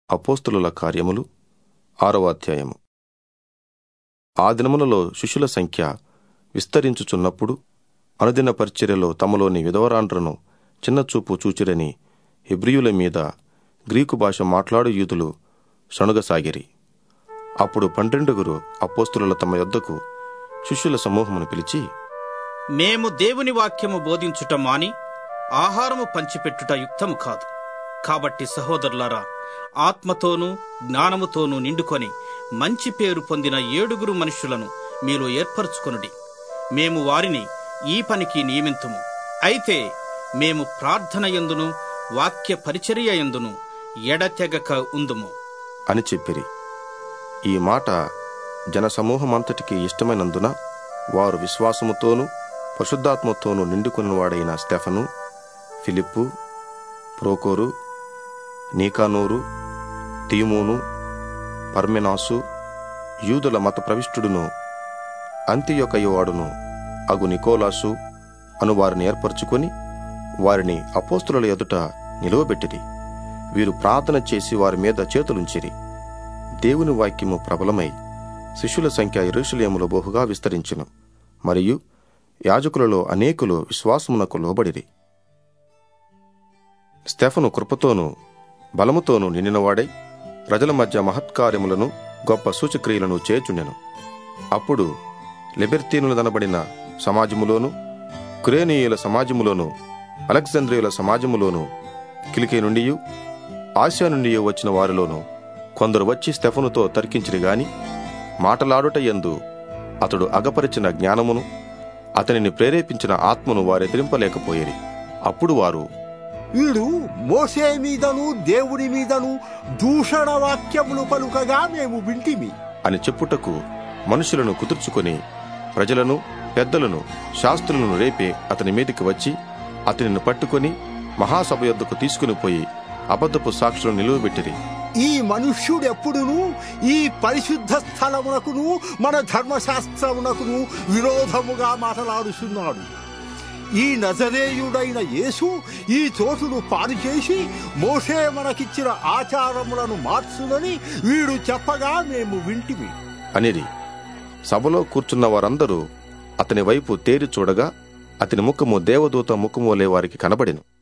అపోస్తులుల కార్యములు ఆరవ అధ్యాయము ఆ దినములలో శిష్యుల సంఖ్య విస్తరించుచున్నప్పుడు అనుదిన పరిచర్యలో తమలోని విధవరాండ్రను చిన్నచూపు చూచిరని హెబ్రియుల మీద గ్రీకు భాష మాట్లాడు యూదులు సణుగసాగిరి అప్పుడు పన్నెండుగురు అపోస్తులుల తమ యొద్దకు శిష్యుల సమూహమును పిలిచి మేము దేవుని వాక్యము బోధించుట మాని ఆహారము పంచిపెట్టుట యుక్తము కాదు కాబట్టి సహోదరులారా ఆత్మతోనూ జ్ఞానముతోనూ నిండుకొని మంచి పేరు పొందిన ఏడుగురు మనుష్యులను మీరు ఏర్పరచుకొనుడి మేము వారిని ఈ పనికి నియమింతుము అయితే మేము ప్రార్థన ఎందును వాక్య పరిచర్య ఎందును ఎడతెగక ఉందుము అని చెప్పిరి ఈ మాట జనసమూహమంతటికి ఇష్టమైనందున వారు విశ్వాసముతోనూ పరిశుద్ధాత్మతోనూ నిండుకున్నవాడైన స్టెఫను ఫిలిప్పు ప్రోకోరు నీకానూరు తీమోను పర్మెనాసు యూదుల మత ప్రవిష్టుడును అంత్యొకయువాడును అగు నికోలాసు అను వారిని ఏర్పరచుకొని వారిని అపోస్తుల ఎదుట నిలువబెట్టిరి వీరు ప్రార్థన చేసి వారి మీద చేతులుంచిరి దేవుని వాక్యము ప్రబలమై శిష్యుల సంఖ్య ఎరుషలేములో బహుగా విస్తరించెను మరియు యాజకులలో అనేకులు విశ్వాసమునకు లోబడిరి స్టెఫను కృపతోనూ బలముతోనూ నిండినవాడై ప్రజల మధ్య మహత్కార్యములను గొప్ప సూచక్రియలను చేచుండెను అప్పుడు లిబెర్తీనులదనబడిన సమాజములోను కురేనీయుల సమాజములోను అలెగ్జాంద్రియుల సమాజములోను కిలికే నుండి ఆసియా నుండి వచ్చిన వారిలోను కొందరు వచ్చి స్టెఫనుతో తర్కించిరి గాని మాటలాడుట యందు అతడు అగపరిచిన జ్ఞానమును అతనిని ప్రేరేపించిన ఆత్మను వారెదిరింపలేకపోయేరి అప్పుడు వారు వీడు మోసే మీదను దేవుని మీదను దూషణ వాక్యములు పలుకగా మేము వింటిమి అని చెప్పుటకు మనుషులను కుదుర్చుకొని ప్రజలను పెద్దలను శాస్త్రులను రేపే అతని మీదికి వచ్చి అతనిని పట్టుకొని మహాసభ యొద్దకు తీసుకుని పోయి అబద్ధపు సాక్షులను నిలువబెట్టిరి ఈ మనుష్యుడెప్పుడును ఈ పరిశుద్ధ స్థలమునకును మన ధర్మశాస్త్రమునకును విరోధముగా మాట్లాడుచున్నాడు ఈ నజరేయుడైన యేసు ఈ చోటును పాడు చేసి మోషే మనకిచ్చిన ఆచారములను మార్చునని వీడు చెప్పగా మేము వింటిమి అనిరి సభలో కూర్చున్న వారందరూ అతని వైపు తేరి చూడగా అతని ముఖము దేవదూత ముఖము వలె వారికి కనబడెను